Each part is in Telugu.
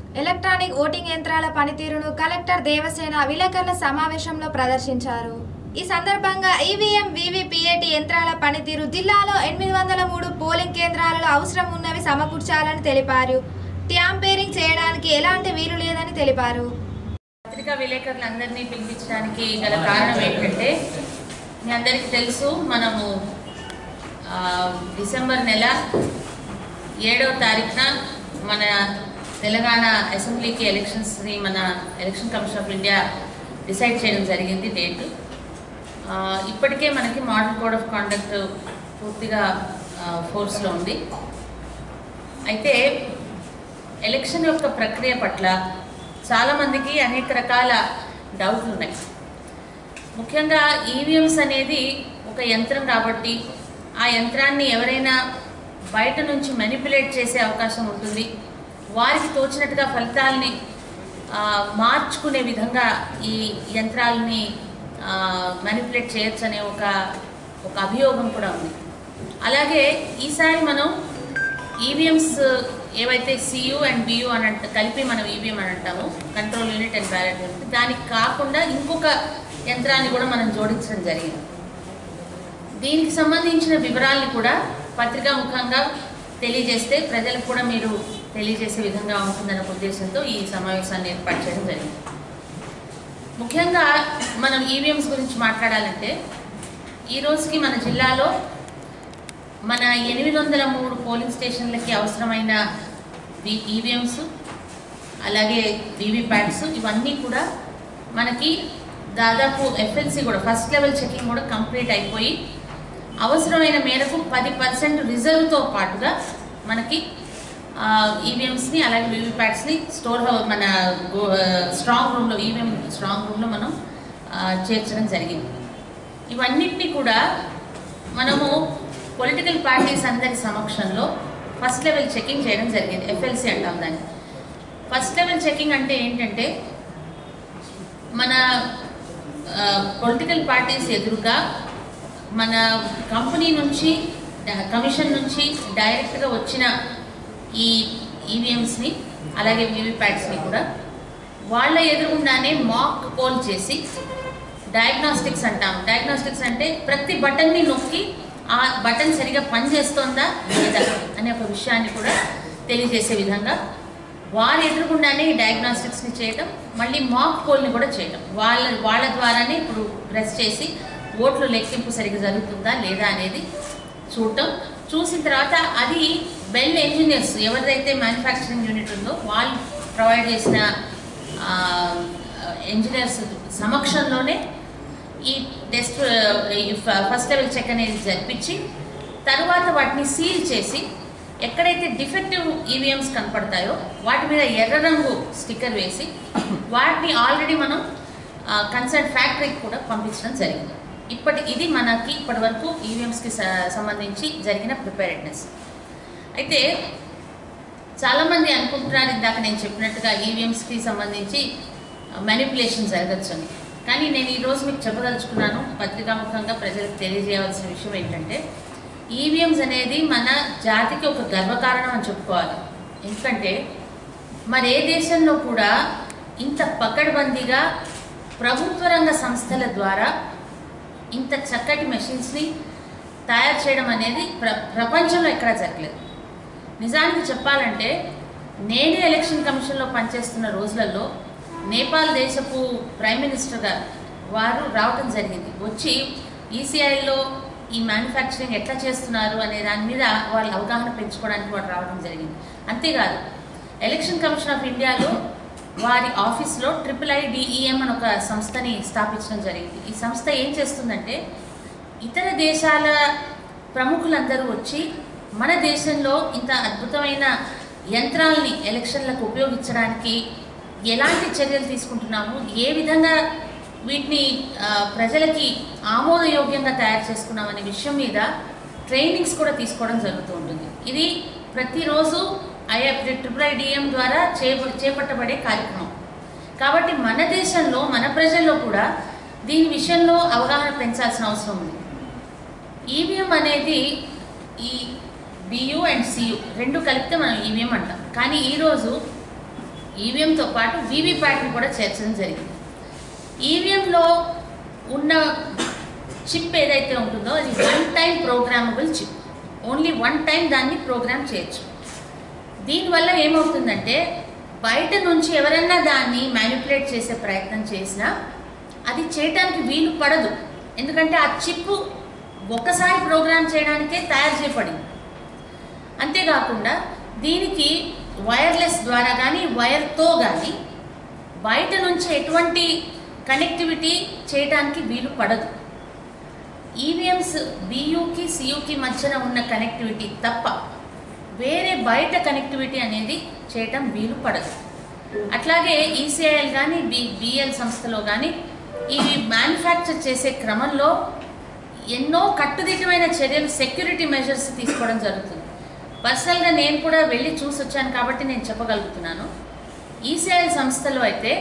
ఎలక్ట్రానిక్ ఓటింగ్ యంత్రాల పనితీరును కలెక్టర్ దేవసేన విలేకరుల సమావేశంలో ప్రదర్శించారు ఈ సందర్భంగా ఈవీఎం వీవీపీఏటీ యంత్రాల పనితీరు జిల్లాలో ఎనిమిది వందల మూడు పోలింగ్ కేంద్రాలలో అవసరం ఉన్నవి సమకూర్చాలని తెలిపారు ట్యాంపేరింగ్ చేయడానికి ఎలాంటి వీలు లేదని తెలిపారు పత్రికా విలేకరులందరినీ పిలిపించడానికి గల కారణం ఏంటంటే మీ అందరికీ తెలుసు మనము ఆ, డిసెంబర్ నెల ఏడవ తారీఖున మన తెలంగాణ అసెంబ్లీకి ఎలక్షన్స్ని మన election commission of India decide చేయడం జరిగింది డేట్ ఆ, ఇప్పటికే మనకి మోడల్ కోడ్ ఆఫ్ కాండక్ట్ పూర్తిగా ఫోర్స్లో ఉంది అయితే ఎలక్షన్ యొక్క ప్రక్రియ పట్ల చాలామందికి అనేక రకాల డౌట్లు ఉన్నాయి ముఖ్యంగా ఈవీఎంస్ అనేది ఒక యంత్రం కాబట్టి ఆ యంత్రాన్ని ఎవరైనా బయట నుంచి మెనిపులేట్ చేసే అవకాశం ఉంటుంది వారికి తోచినట్టుగా ఫలితాలని ఆ, మార్చుకునే విధంగా ఈ యంత్రాలని మెనిపులేట్ చేయొచ్చు అనే ఒక ఒక అభియోగం కూడా ఉంది అలాగే ఈసారి మనం ఈవీఎంస్ ఏవైతే సియు అండ్ బియు అని అంట కలిపి మనం ఈవీఎం అని అంటాము control unit and ballot unit దానికి కాకుండా ఇంకొక యంత్రాన్ని కూడా మనం జోడించడం జరిగింది దీనికి సంబంధించిన వివరాలను కూడా పత్రికా ముఖంగా తెలియజేస్తే ప్రజలకు కూడా మీరు తెలియజేసే విధంగా ఉంటుందన్న ఉద్దేశంతో ఈ సమావేశాన్ని ఏర్పాటు చేయడం జరిగింది ముఖ్యంగా మనం ఈవీఎంస్ గురించి మాట్లాడాలంటే ఈ రోజుకి మన జిల్లాలో మన ఎనిమిది వందల మూడు పోలింగ్ స్టేషన్లకి అవసరమైన ఈవీఎంస్ అలాగే వీవీప్యాట్స్ ఇవన్నీ కూడా మనకి దాదాపు ఎఫ్ఎల్సి కూడా ఫస్ట్ లెవెల్ చెకింగ్ కూడా కంప్లీట్ అయిపోయి అవసరమైన మేరకు పది పర్సెంట్ రిజర్వ్తో పాటుగా మనకి ఈవీఎంస్ని అలాగే వీవీప్యాట్స్ని స్టోర్ హౌస్ మన స్ట్రాంగ్ రూమ్లో ఈవీఎం స్ట్రాంగ్ రూమ్లో మనం ఆ, చేర్చడం జరిగింది ఇవన్నిటినీ కూడా మనము పొలిటికల్ పార్టీస్ అందరి సమక్షంలో ఫస్ట్ లెవెల్ చెకింగ్ చేయడం జరిగింది ఎఫ్ఎల్సి అంటాం దాన్ని ఫస్ట్ లెవెల్ చెకింగ్ అంటే ఏంటంటే మన పొలిటికల్ పార్టీస్ ఎదురుగా మన కంపెనీ నుంచి డ- కమిషన్ నుంచి డైరెక్ట్గా వచ్చిన ఈ ఈవీఎంస్ని అలాగే వీవీప్యాట్స్ని కూడా వాళ్ళ ఎదురుగుండానే మాక్ పోల్ చేసి డయాగ్నోస్టిక్స్ అంటాం డయాగ్నోస్టిక్స్ అంటే ప్రతి బటన్ని నొక్కి ఆ బటన్ సరిగా పనిచేస్తోందా లేదా అనే ఒక విషయాన్ని కూడా తెలియజేసే విధంగా వారి ఎదురుగుండానే ఈ డయాగ్నోస్టిక్స్ని చేయటం మళ్ళీ మాక్ పోల్ని కూడా చేయటం వాళ్ళ వాళ్ళ ద్వారానే ఇప్పుడు ప్రెస్ చేసి ఓట్లు లెక్కింపు సరిగ్గా జరుగుతుందా లేదా అనేది చూడటం చూసిన తర్వాత అది బెల్ ఇంజనీర్స్ ఎవరిదైతే మ్యానుఫ్యాక్చరింగ్ యూనిట్ ఉందో వాళ్ళు ప్రొవైడ్ చేసిన ఇంజనీర్స్ సమక్షంలోనే ఈ టెస్ట్ ఈ ఫస్ట్ లెవెల్ చెక్ అనేది జరిపించి తర్వాత వాటిని సీల్ చేసి ఎక్కడైతే డిఫెక్టివ్ ఈవీఎంస్ కనపడతాయో వాటి మీద ఎర్ర రంగు స్టిక్కర్ వేసి వాటిని ఆల్రెడీ మనం కన్సర్న్ ఫ్యాక్టరీకి కూడా పంపించడం జరిగింది ఇప్పటి ఇది మనకి ఇప్పటి వరకు ఈవీఎంస్కి సంబంధించి జరిగిన ప్రిపేరెడ్నెస్ అయితే చాలామంది అనుకుంటున్నారు ఇందాక నేను చెప్పినట్టుగా ఈవీఎంస్కి సంబంధించి మ్యానిపులేషన్ జరగచ్చు అని కానీ నేను ఈరోజు మీకు చెప్పదలుచుకున్నాను పత్రికాముఖంగా ప్రజలకు తెలియజేయవలసిన విషయం ఏంటంటే ఈవీఎంస్ అనేది మన జాతికి ఒక గర్వకారణం అని చెప్పుకోవాలి ఎందుకంటే మరి ఏ దేశంలో కూడా ఇంత పకడ్బందీగా ప్రభుత్వ రంగ సంస్థల ద్వారా ఇంత చక్కటి మెషిన్స్ని తయారు చేయడం అనేది ప్ర ప్రపంచంలో ఎక్కడా జరగలేదు నిజానికి చెప్పాలంటే నేనే ఎలక్షన్ కమిషన్లో పనిచేస్తున్న రోజులలో నేపాల్ దేశపు ప్రైమ్ మినిస్టర్ గారు వారు రావటం జరిగింది వచ్చి ఈసీఐలో ఈ మ్యానుఫ్యాక్చరింగ్ ఎట్లా చేస్తున్నారు అనే దాని మీద వాళ్ళ అవగాహన పెంచుకోవడానికి వారు రావడం జరిగింది అంతేకాదు ఎలక్షన్ కమిషన్ ఆఫ్ ఇండియాలో వారి ఆఫీస్లో ట్రిపుల్ ఐడిఈఎం అని ఒక సంస్థని స్థాపించడం జరిగింది ఈ సంస్థ ఏం చేస్తుందంటే ఇతర దేశాల ప్రముఖులందరూ వచ్చి మన దేశంలో ఇంత అద్భుతమైన యంత్రాలని ఎలక్షన్లకు ఉపయోగించడానికి ఎలాంటి చర్యలు తీసుకుంటున్నాము ఏ విధంగా వీటిని ఆ, ప్రజలకి ఆమోదయోగ్యంగా తయారు చేసుకున్నాం అనే విషయం మీద ట్రైనింగ్స్ కూడా తీసుకోవడం జరుగుతూ ఉంటుంది ఇది ప్రతిరోజు ఐఎఫ్ ట్రిపుల్ ఐడిఎం ద్వారా చేప చేపట్టబడే కార్యక్రమం కాబట్టి మన దేశంలో మన ప్రజల్లో కూడా దీని విషయంలో అవగాహన పెంచాల్సిన అవసరం ఉంది ఈవీఎం అనేది ఈ బియు అండ్ సియు రెండు కలిపితే మనం ఈవీఎం అంటాం కానీ ఈరోజు ఈవీఎంతో పాటు వీవీప్యాట్ని కూడా చేర్చడం జరిగింది ఈవీఎంలో ఉన్న చిప్ ఏదైతే ఉంటుందో అది one time programmable chip only one time దాన్ని ప్రోగ్రామ్ చేయొచ్చు దీనివల్ల ఏమవుతుందంటే బయట నుంచి ఎవరన్నా దాన్ని మ్యానిపులేట్ చేసే ప్రయత్నం చేసినా అది చేయటానికి వీలు పడదు ఎందుకంటే ఆ చిప్ ఒక్కసారి ప్రోగ్రామ్ చేయడానికే తయారు చేయబడింది అంతేకాకుండా దీనికి వైర్లెస్ ద్వారా కానీ వైర్తో కానీ బయట నుంచి ఎటువంటి కనెక్టివిటీ చేయడానికి వీలు పడదు ఈవీఎంస్ బియుకి సియుకి మధ్యన ఉన్న కనెక్టివిటీ తప్ప వేరే బయట కనెక్టివిటీ అనేది చేయటం వీలు పడదు అట్లాగే ఈసీఐఎల్ కానీ బి బిఎల్ సంస్థలో కానీ ఇవి మ్యానుఫ్యాక్చర్ చేసే క్రమంలో ఎన్నో కట్టుదిట్టమైన చర్యలు సెక్యూరిటీ మెజర్స్ తీసుకోవడం జరుగుతుంది పర్సనల్గా నేను కూడా వెళ్ళి చూసి వచ్చాను కాబట్టి నేను చెప్పగలుగుతున్నాను ఈసీఐఎల్ సంస్థలో అయితే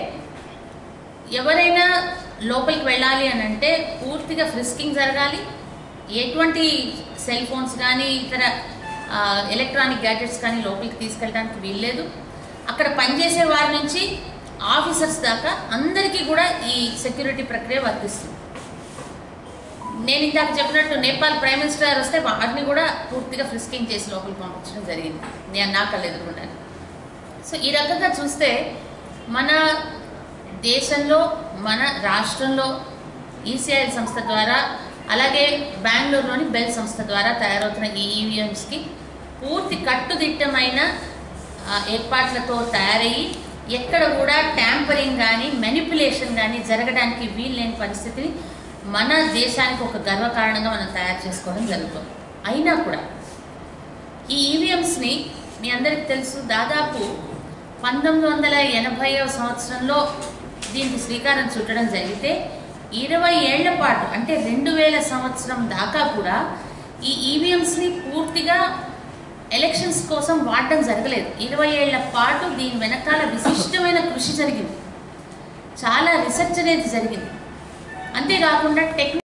ఎవరైనా లోపలికి వెళ్ళాలి అని అంటే పూర్తిగా ఫ్రిస్కింగ్ జరగాలి ఎటువంటి సెల్ ఫోన్స్ కానీ ఇతర ఆ, ఎలక్ట్రానిక్ గ్యాడ్జెట్స్ కానీ లోపలికి తీసుకెళ్ళడానికి వీల్లేదు అక్కడ పనిచేసే వారి నుంచి ఆఫీసర్స్ దాకా అందరికీ కూడా ఈ సెక్యూరిటీ ప్రక్రియ వర్తిస్తుంది నేను ఇందాక చెప్పినట్టు నేపాల్ ప్రైమ్ మినిస్టర్ గారు వస్తే వారిని కూడా పూర్తిగా ఫ్రిస్కింగ్ చేసి లోపలికి పంపించడం జరిగింది నేను నా కళ్ళు ఎదుర్కొన్నాను సో ఈ రకంగా చూస్తే మన దేశంలో మన రాష్ట్రంలో ఈసీఐఎల్ సంస్థ ద్వారా అలాగే బెంగళూరులోని బెల్ సంస్థ ద్వారా తయారవుతున్న ఈ ఈవీఎంస్కి పూర్తి కట్టుదిట్టమైన ఆ, ఏర్పాట్లతో తయారయ్యి ఎక్కడ కూడా ట్యాంపరింగ్ కానీ మెనిపులేషన్ కానీ జరగడానికి వీల్లేని పరిస్థితిని మన దేశానికి ఒక గర్వకారణంగా మనం తయారు చేసుకోవడం జరుగుతుంది అయినా కూడా ఈ ఈవీఎంస్ని మీ అందరికి తెలుసు దాదాపు పంతొమ్మిది వందల ఎనభైవ సంవత్సరంలో దీనికి శ్రీకారం చుట్టడం జరిగితే ఇరవై ఏళ్ల పాటు అంటే రెండు వేల సంవత్సరం దాకా కూడా ఈ ఈవీఎంస్ని పూర్తిగా ఎలక్షన్స్ కోసం వాడడం జరగలేదు ఇరవై ఏళ్ల పాటు దీని వెనకాల విశిష్టమైన కృషి జరిగింది చాలా రీసెర్చ్ అనేది జరిగింది అంతేకాకుండా టెక్నిక్